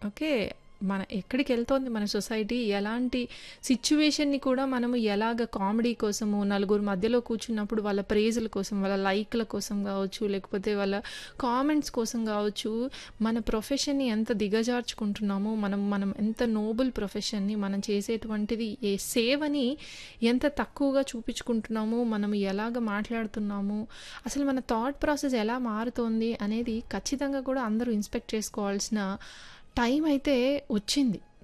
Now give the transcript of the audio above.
Okay. మన ఎక్కడికెళ్తోంది మన society, ఎలాంటి సిట్యుయేషన్‌ని కూడా మనము ఎలాగ కామెడీ కోసము, నలుగురు మధ్యలో కూర్చున్నప్పుడు వాళ్ళ ప్రైజుల కోసం, వాళ్ళ లైక్‌ల కోసం గావచ్చు, లేకపోతే వాళ్ళ కామెంట్స్ కోసం గావచ్చు, మన ప్రొఫెషన్‌ని ఎంత దిగజార్చుకుంటున్నామో, మనం మనం ఎంత నోబుల్ ప్రొఫెషన్‌ని, మనం చేసేటువంటిది ఏ సేవని ఎంత తక్కువగా చూపించుకుంటున్నామో, మనం ఎలాగ మాట్లాడుతున్నాము, అసలు మన థాట్ ప్రాసెస్ ఎలా మారుతోంది అనేది ఖచ్చితంగా కూడా అందరూ ఇన్స్పెక్ట్ చేసుకోవాల్సిన టైం అయితే వచ్చింది.